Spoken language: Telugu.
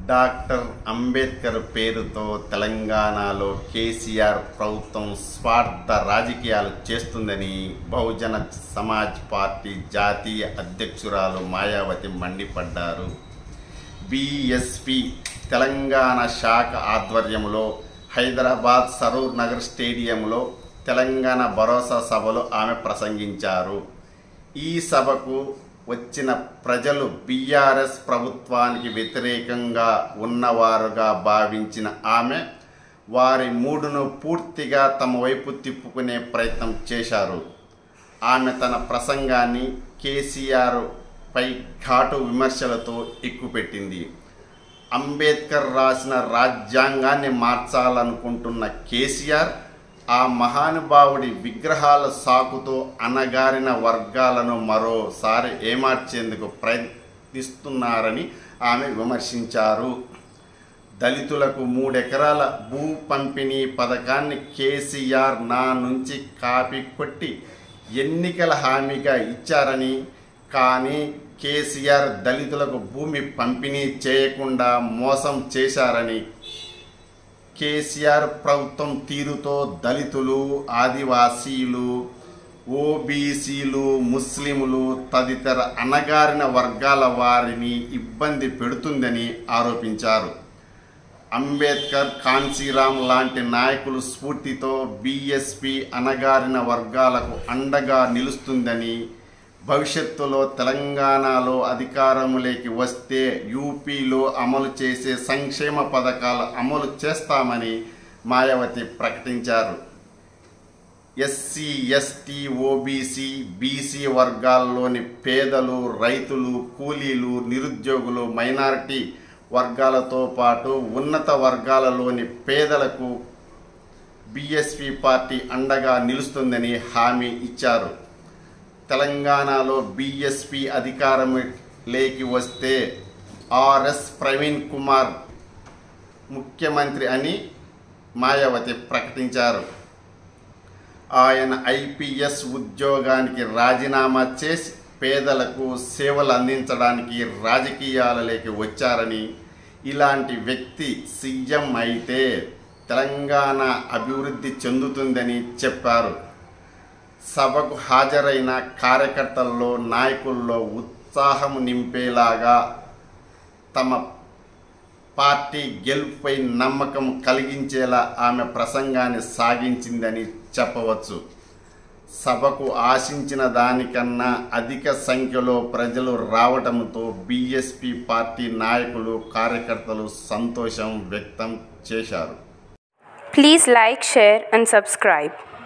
డాక్టర్ అంబేద్కర్ పేరుతో తెలంగాణలో కేసీఆర్ ప్రభుత్వం స్వార్థ రాజకీయాలు చేస్తుందని బహుజన సమాజ్ పార్టీ జాతీయ అధ్యక్షురాలు మాయావతి మండిపడ్డారు బీఎస్పీ తెలంగాణ శాఖ ఆధ్వర్యంలో హైదరాబాద్ సరూర్ నగర్ స్టేడియంలో తెలంగాణ భరోసా సభలో ఆమె ప్రసంగించారు ఈ సభకు వచ్చిన ప్రజలు బీఆర్ఎస్ ప్రభుత్వానికి వ్యతిరేకంగా ఉన్నవారుగా భావించిన ఆమె వారి మూడును పూర్తిగా తమ వైపు తిప్పుకునే ప్రయత్నం చేశారు ఆమె తన ప్రసంగాన్ని కేసీఆర్ పై ఘాటు విమర్శలతో ఎక్కుపెట్టింది అంబేద్కర్ రాసిన రాజ్యాంగాన్ని మార్చాలనుకుంటున్న కేసీఆర్ ఆ మహానుభావుడి విగ్రహాల సాకుతో అనగారిన వర్గాలను మరోసారి ఏమార్చేందుకు ప్రయత్నిస్తున్నారని ఆమె విమర్శించారు దళితులకు మూడెకరాల భూ పంపిణీ పథకాన్ని కేసీఆర్ నా నుంచి కాపీ కొట్టి ఎన్నికల హామీగా ఇచ్చారని కానీ కేసీఆర్ దళితులకు భూమి పంపిణీ చేయకుండా మోసం చేశారని కేసీఆర్ ప్రభుత్వం తీరుతో దళితులు ఆదివాసీలు ఓబీసీలు ముస్లింలు తదితర అణగారిన వర్గాల వారిని ఇబ్బంది పెడుతుందని ఆరోపించారు అంబేద్కర్ కాన్సీరామ్ లాంటి నాయకులు స్ఫూర్తితో బీఎస్పీ అణగారిన వర్గాలకు అండగా నిలుస్తుందని భవిష్యత్తులో తెలంగాణలో అధికారంలోకి వస్తే యూపీలో అమలు చేసే సంక్షేమ పథకాలు అమలు చేస్తామని మాయావతి ప్రకటించారు ఎస్సీ ఎస్టీ ఓబీసీ బీసీ వర్గాల్లోని పేదలు రైతులు కూలీలు నిరుద్యోగులు మైనారిటీ వర్గాలతో పాటు ఉన్నత వర్గాలలోని పేదలకు బీఎస్పీ పార్టీ అండగా నిలుస్తుందని హామీ ఇచ్చారు తెలంగాణలో బీఎస్పీ అధికారం లేకి వస్తే ఆర్ఎస్ ప్రవీణ్ కుమార్ ముఖ్యమంత్రి అని మాయావతి ప్రకటించారు ఆయన ఐపీఎస్ ఉద్యోగానికి రాజీనామా చేసి పేదలకు సేవలు అందించడానికి రాజకీయాలలోకి వచ్చారని ఇలాంటి వ్యక్తి సీఎం అయితే తెలంగాణ అభివృద్ధి చెందుతుందని చెప్పారు సభకు హాజరైన కార్యకర్తల్లో నాయకుల్లో ఉత్సాహం నింపేలాగా తమ పార్టీ గెలుపుపై నమ్మకం కలిగించేలా ఆమె ప్రసంగాన్ని సాగించిందని చెప్పవచ్చు సభకు ఆశించిన దానికన్నా అధిక సంఖ్యలో ప్రజలు రావడంతో బీఎస్పీ పార్టీ నాయకులు కార్యకర్తలు సంతోషం వ్యక్తం చేశారు Please like, share, and subscribe.